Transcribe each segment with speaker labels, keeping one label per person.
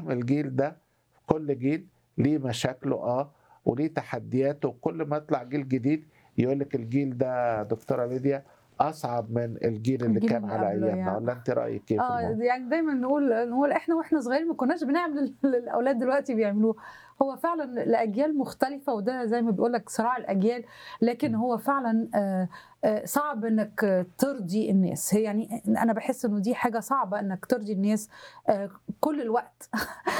Speaker 1: لهم الجيل ده كل جيل ليه مشاكله اه وليه تحدياته وكل ما يطلع جيل جديد يقول لك الجيل ده دكتوره ليديا اصعب من الجيل اللي
Speaker 2: الجيل
Speaker 1: كان
Speaker 2: اللي
Speaker 1: على
Speaker 2: قبله
Speaker 1: ايامنا
Speaker 2: يعني.
Speaker 1: ولا انت رايك كيف
Speaker 2: اه
Speaker 1: الموضوع؟
Speaker 2: يعني دايما نقول نقول احنا واحنا صغيرين ما كناش بنعمل اللي الاولاد دلوقتي بيعملوه هو فعلا الاجيال مختلفه وده زي ما بيقول لك صراع الاجيال لكن هو فعلا آه، آه، صعب انك آه، ترضي الناس هي يعني انا بحس انه دي حاجه صعبه انك ترضي الناس آه، كل الوقت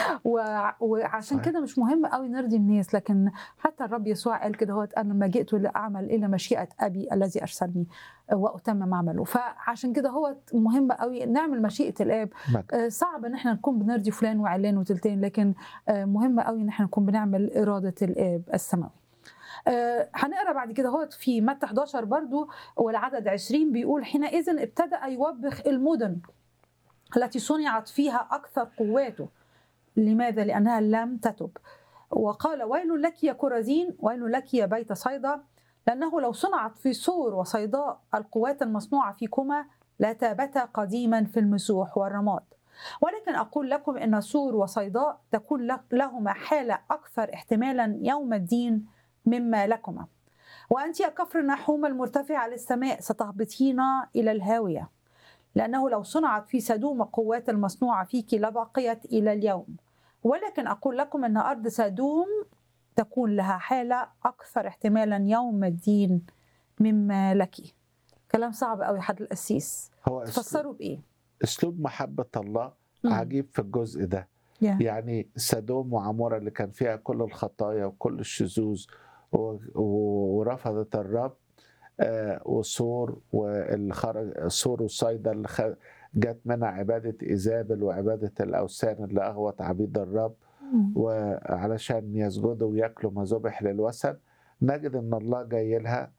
Speaker 2: و- وعشان
Speaker 1: صحيح.
Speaker 2: كده مش مهم قوي نرضي الناس لكن حتى الرب يسوع قال كده هو انا لما جئت لاعمل الى مشيئه ابي الذي ارسلني واتمم عمله فعشان كده هو مهم قوي نعمل مشيئه الاب
Speaker 1: مجد.
Speaker 2: آه، صعب ان احنا نكون بنرضي فلان وعلان وتلتين لكن آه، مهم قوي ان احنا نكون بنعمل اراده الاب السماوي آه، هنقرا بعد كده هو في متى 11 برضو والعدد 20 بيقول حينئذ ابتدأ يوبخ المدن التي صنعت فيها أكثر قواته لماذا؟ لأنها لم تتب وقال ويل لك يا كرزين ويل لك يا بيت صيدا لأنه لو صنعت في سور وصيداء القوات المصنوعة فيكما لتابتا قديما في المسوح والرماد ولكن أقول لكم إن سور وصيداء تكون له- لهما حالة أكثر احتمالا يوم الدين مما لكما وأنت يا كفر نحوم المرتفع على السماء ستهبطين إلى الهاوية لأنه لو صنعت في سدوم القوات المصنوعة فيك لبقيت إلى اليوم ولكن أقول لكم أن أرض سدوم تكون لها حالة أكثر احتمالا يوم الدين مما لك كلام صعب قوي حد القسيس
Speaker 1: هو أسلوب,
Speaker 2: تفسروا بإيه؟
Speaker 1: اسلوب محبه الله
Speaker 2: مم.
Speaker 1: عجيب في الجزء ده
Speaker 2: Yeah.
Speaker 1: يعني سدوم وعمورة اللي كان فيها كل الخطايا وكل الشذوذ و- و- ورفضت الرب آه، وصور والخرج صور وصيدا اللي خ- جت منها عبادة إيزابل وعبادة الأوثان اللي أغوت عبيد الرب
Speaker 2: مم.
Speaker 1: وعلشان يسجدوا وياكلوا ما ذبح للوثن نجد ان الله جاي لها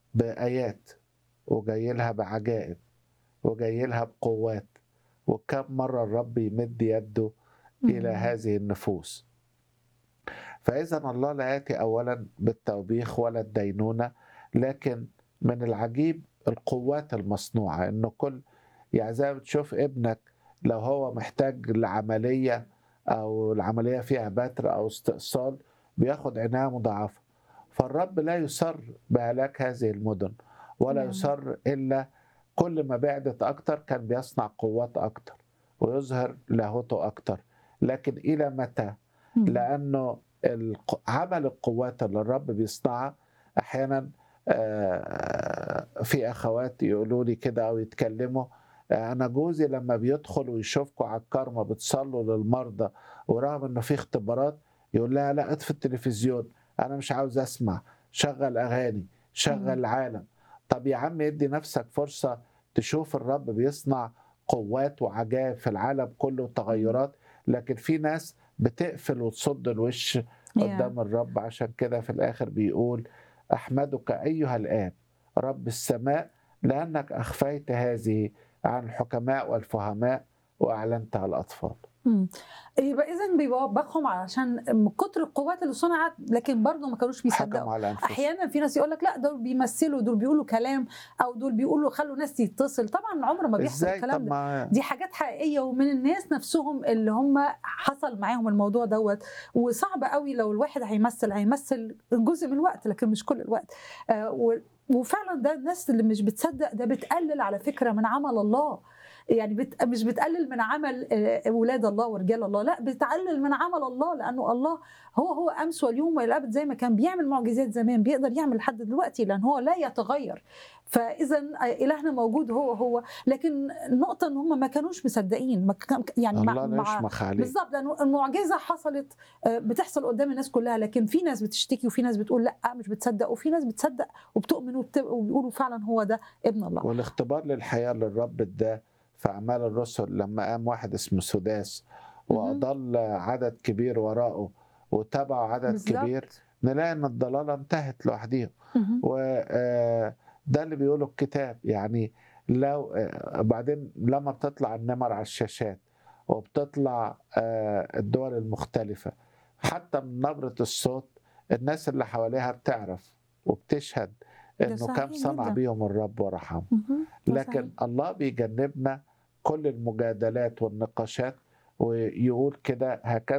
Speaker 1: بايات وجاي لها بعجائب وجاي لها بقوات وكم مره الرب يمد يده الى
Speaker 2: مم.
Speaker 1: هذه النفوس فاذا الله لا ياتي اولا بالتوبيخ ولا الدينونه لكن من العجيب القوات المصنوعه انه كل يعني زي ما بتشوف ابنك لو هو محتاج لعمليه او العمليه فيها بتر او استئصال بياخد عنايه مضاعفه فالرب لا يصر بهلاك هذه المدن ولا
Speaker 2: نعم.
Speaker 1: يصر الا كل ما بعدت اكتر كان بيصنع قوات اكتر ويظهر لاهوته اكتر لكن الى متى
Speaker 2: مم.
Speaker 1: لانه الق- عمل القوات اللي الرب بيصنعها احيانا آه، في اخوات يقولوا لي كده او يتكلموا آه، انا جوزي لما بيدخل ويشوفكم على الكرمه بتصلوا للمرضى ورغم انه في اختبارات يقول لها لا اطفي التلفزيون انا مش عاوز اسمع شغل اغاني شغل عالم طب يا عم ادي نفسك فرصه تشوف الرب بيصنع قوات وعجائب في العالم كله وتغيرات لكن في ناس بتقفل وتصد الوش
Speaker 2: Yeah.
Speaker 1: قدام الرب عشان كده في الاخر بيقول احمدك ايها الاب رب السماء لانك اخفيت هذه عن الحكماء والفهماء واعلنتها الاطفال
Speaker 2: مم. يبقى اذا بيوبخهم علشان من كتر القوات اللي صنعت لكن برضه ما كانوش
Speaker 1: حكموا
Speaker 2: بيصدقوا
Speaker 1: على انفسهم
Speaker 2: احيانا في ناس يقول لك لا دول بيمثلوا دول بيقولوا كلام او دول بيقولوا خلوا ناس تتصل طبعا عمر ما بيحصل
Speaker 1: ازاي
Speaker 2: الكلام
Speaker 1: طب
Speaker 2: ده
Speaker 1: ما
Speaker 2: دي حاجات حقيقيه ومن الناس نفسهم اللي هم حصل معاهم الموضوع دوت وصعب قوي لو الواحد هيمثل هيمثل جزء من الوقت لكن مش كل الوقت آه، و- وفعلا ده الناس اللي مش بتصدق ده بتقلل على فكره من عمل الله يعني بت... مش بتقلل من عمل آه، ولاد الله ورجال الله لا بتقلل من عمل الله لانه الله هو هو امس واليوم والى الابد زي ما كان بيعمل معجزات زمان بيقدر يعمل لحد دلوقتي لان هو لا يتغير فاذا الهنا موجود هو هو لكن النقطه ان هم ما كانوش مصدقين ما كان يعني
Speaker 1: الله
Speaker 2: مع,
Speaker 1: لا
Speaker 2: مع
Speaker 1: يشمخ عليه
Speaker 2: بالظبط لانه المعجزه حصلت آه، بتحصل قدام الناس كلها لكن في ناس بتشتكي وفي ناس بتقول لا مش بتصدق وفي ناس بتصدق وبتؤمن وبت- وبيقولوا فعلا هو ده ابن الله
Speaker 1: والاختبار للحياه اللي الرب اداه في اعمال الرسل لما قام واحد اسمه سداس
Speaker 2: مهم.
Speaker 1: واضل عدد كبير وراءه وتبعوا عدد
Speaker 2: بالظبط.
Speaker 1: كبير نلاقي ان الضلاله انتهت لوحديها
Speaker 2: مهم.
Speaker 1: وده اللي بيقوله الكتاب يعني لو آه، بعدين لما بتطلع النمر على الشاشات وبتطلع آه، الدول المختلفة حتى من نبرة الصوت الناس اللي حواليها بتعرف وبتشهد
Speaker 2: ده
Speaker 1: انه
Speaker 2: صحيح
Speaker 1: كم صنع
Speaker 2: جداً.
Speaker 1: بيهم الرب ورحمه
Speaker 2: مهم. ده
Speaker 1: لكن
Speaker 2: صحيح.
Speaker 1: الله بيجنبنا كل المجادلات والنقاشات ويقول كده هكذا